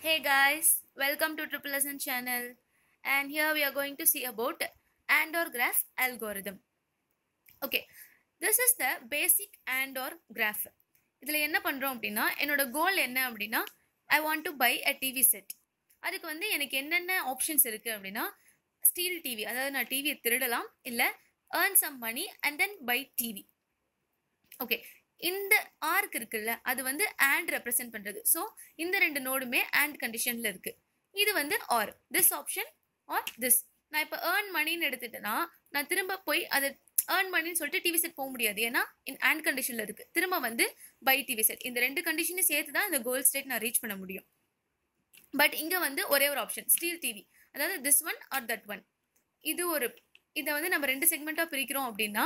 Hey guys, welcome to Triple Lesson channel and here we are going to see about AND or graph algorithm. Okay, this is the basic AND or graph. இதில் என்ன பண்ணுறோம் அப்படின்னா என்னோட goal என்ன அப்படின்னா I want to buy a TV set அதுக்கு வந்து எனக்கு என்னென்ன ஆப்ஷன்ஸ் இருக்குது அப்படின்னா ஸ்டீல் டிவி அதாவது நான் டிவியை திருடலாம் இல்லை earn some money and then buy TV okay இந்த ஆர்க் இருக்குல்ல அது வந்து ஆண்ட் ரெப்ரசென்ட் பண்ணுறது ஸோ இந்த ரெண்டு நோடுமே ஆண்ட் கண்டிஷனில் இருக்குது இது வந்து or this option or this நான் இப்போ ஏர்ன் மணின்னு எடுத்துட்டேன்னா நான் திரும்ப போய் அதை ஏர்ன் மணின்னு சொல்லிட்டு டிவி செட் போக முடியாது ஏன்னா இன் ஆண்ட் கண்டிஷனில் இருக்குது திரும்ப வந்து பை டிவி செட் இந்த ரெண்டு கண்டிஷனையும் சேர்த்து தான் இந்த கோல் ஸ்டேட் நான் ரீச் பண்ண முடியும் பட் இங்கே வந்து ஒரே ஒரு ஆப்ஷன் ஸ்டீல் டிவி அதாவது this one or that one இது ஒரு இதை வந்து நம்ம ரெண்டு செக்மெண்ட்டாக பிரிக்கிறோம் அப்படின்னா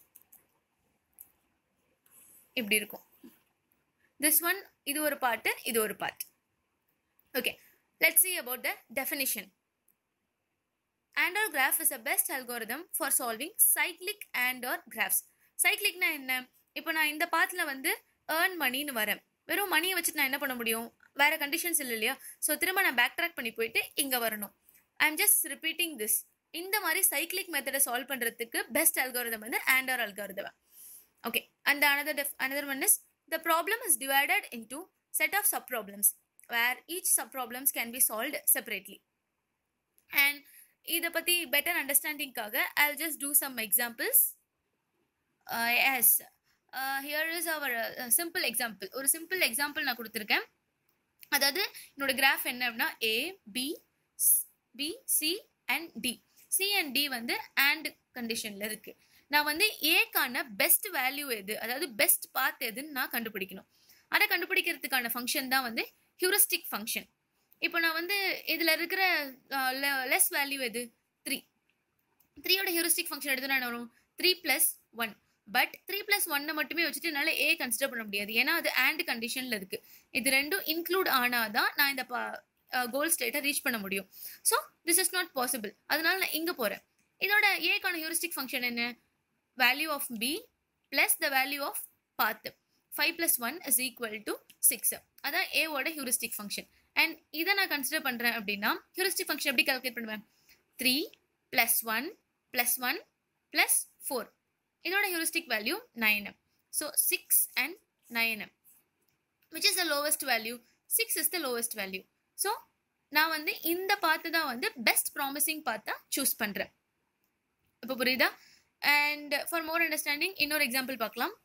இப்படி இருக்கும் திஸ் ஒன் இது ஒரு பாட்டு இது ஒரு part okay let see about the definition and or graph is a best algorithm for solving cyclic and or graphs சைக்ளிக்னா என்ன இப்போ நான் இந்த பாத்தில் வந்து ஏர்ன் மணின்னு வரேன் வெறும் மணியை வச்சுட்டு நான் என்ன பண்ண முடியும் வேற கண்டிஷன்ஸ் இல்லை இல்லையா ஸோ திரும்ப நான் பேக் ட்ராக் பண்ணி போயிட்டு இங்கே வரணும் I am just repeating this இந்த மாதிரி சைக்ளிக் மெத்தடை சால்வ் பண்ணுறதுக்கு பெஸ்ட் அல்காரிதம் வந்து and or algorithm okay and the another def- another one is the problem is divided into set of subproblems where each subproblems can be solved separately and இதை பற்றி better அண்டர்ஸ்டாண்டிங்காக I just do some examples yes here is our simple example ஒரு simple example நான் கொடுத்துருக்கேன் அதாவது என்னோட graph என்ன அப்படின்னா A B B C and D C and D வந்து அண்ட் கண்டிஷனில் இருக்குது நான் வந்து ஏக்கான பெஸ்ட் வேல்யூ எது அதாவது பெஸ்ட் பாத் எதுன்னு நான் கண்டுபிடிக்கணும் அதை கண்டுபிடிக்கிறதுக்கான ஃபங்க்ஷன் தான் வந்து ஹியூரிஸ்டிக் ஃபங்க்ஷன் இப்போ நான் வந்து இதில் இருக்கிற லெஸ் வேல்யூ எது த்ரீ த்ரீயோட ஹியூரிஸ்டிக் ஃபங்க்ஷன் எடுத்து நான் வரும் three plus one but three plus ஒன்னை மட்டுமே வச்சுட்டு என்னால் ஏ கன்சிடர் பண்ண முடியாது ஏன்னா அது ஆண்ட் கண்டிஷனில் இருக்குது இது ரெண்டும் இன்க்ளூட் ஆனால் தான் நான் இந்த கோல் ஸ்டேட்டை ரீச் பண்ண முடியும் so this is not possible அதனால நான் இங்கே போகிறேன் இதோட ஏக்கான ஹியூரிஸ்டிக் ஃபங்க்ஷன் என்ன value of B plus the value of பாத்து five plus one is equal to six அதான் ஏவோட ஹியூரிஸ்டிக் ஃபங்க்ஷன் அண்ட் இதை நான் கன்சிடர் பண்ணுறேன் அப்படின்னா ஹியூரிஸ்டிக் ஃபங்க்ஷன் எப்படி கால்குலேட் பண்ணுவேன் three plus one plus one plus four இதோட heuristic value nine so six and nine which is the lowest value six is the lowest value so நான் வந்து இந்த பார்த்து தான் வந்து பெஸ்ட் ப்ராமிசிங் பார்த்தா சூஸ் பண்ணுறேன் இப்போ புரியுதா அண்ட் ஃபார் மோர் அண்டர்ஸ்டாண்டிங் இன்னொரு எக்ஸாம்பிள் பார்க்கலாம்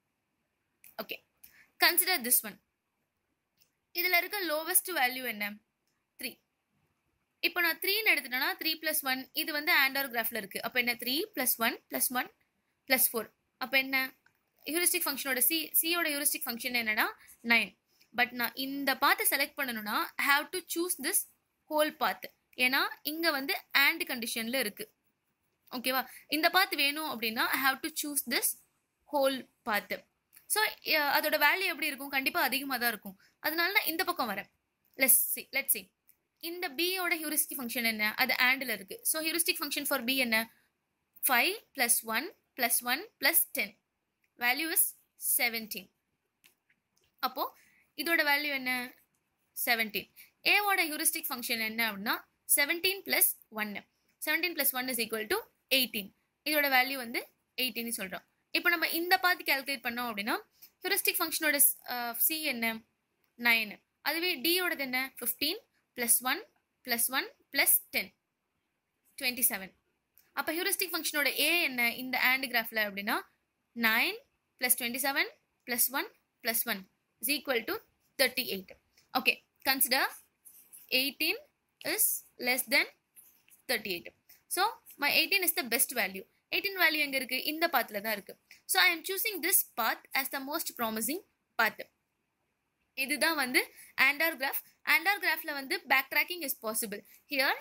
ஓகே கன்சிடர் திஸ் ஒன் இதில் இருக்க லோவஸ்ட் வேல்யூ என்ன த்ரீ இப்போ நான் த்ரீன்னு எடுத்துட்டேன்னா த்ரீ ப்ளஸ் ஒன் இது வந்து ஆண்டர் கிராஃபில் இருக்குது அப்போ என்ன three plus one plus one plus four அப்போ என்ன ஹியூரிஸ்டிக் ஃபங்க்ஷனோட சி சியோட ஹியூரிஸ்டிக் ஃபங்க்ஷன் என்னன்னா நைன் பட் நான் இந்த பாத்தை செலக்ட் பண்ணணும்னா have to choose this whole path ஏன்னா இங்கே வந்து ஆண்ட் கண்டிஷனில் இருக்குது ஓகேவா இந்த பாத் வேணும் அப்படின்னா I have to choose this whole path so அதோட வேல்யூ எப்படி இருக்கும் கண்டிப்பாக அதிகமாக தான் இருக்கும் அதனால நான் இந்த பக்கம் வரேன் லெஸ் சி லெட் சி இந்த பியோட ஹியூரிஸ்டிக் ஃபங்க்ஷன் என்ன அது ஆண்டில் இருக்குது so heuristic function for B என்ன five plus one plus one plus ten value is seventeen அப்போது இதோட வேல்யூ என்ன செவன்டீன் ஏவோட ஹியூரிஸ்டிக் ஃபங்க்ஷன் என்ன அப்படின்னா செவன்டீன் ப்ளஸ் ஒன்று seventeen plus one is equal to eighteen இதோட வேல்யூ வந்து எயிட்டின்னு சொல்கிறோம் இப்போ நம்ம இந்த பார்த்து கேல்குலேட் பண்ணோம் அப்படின்னா ஹியூரிஸ்டிக் ஃபங்க்ஷனோட சி என்ன நைனு அதுவே டியோடது என்ன fifteen plus one plus one plus ten twenty seven அப்போ ஹியூரிஸ்டிக் ஃபங்க்ஷனோட ஏ என்ன இந்த ஆண்ட் கிராஃபில் அப்படின்னா nine plus twenty seven plus one plus one is equal to thirty eight okay consider eighteen is less than thirty eight so my eighteen is the best value eighteen value எங்கே இருக்குது இந்த பாத்தில் தான் இருக்குது so I am choosing this path as the most promising path இதுதான் வந்து and or graph and or கிராஃபில் வந்து backtracking is possible here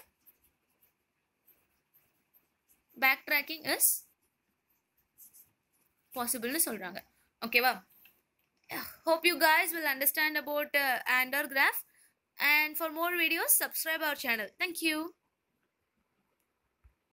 backtracking is பாசிபிள்னு சொல்கிறாங்க ஓகேவா hope you guys will understand about uh, andor graph and for more videos subscribe our channel thank you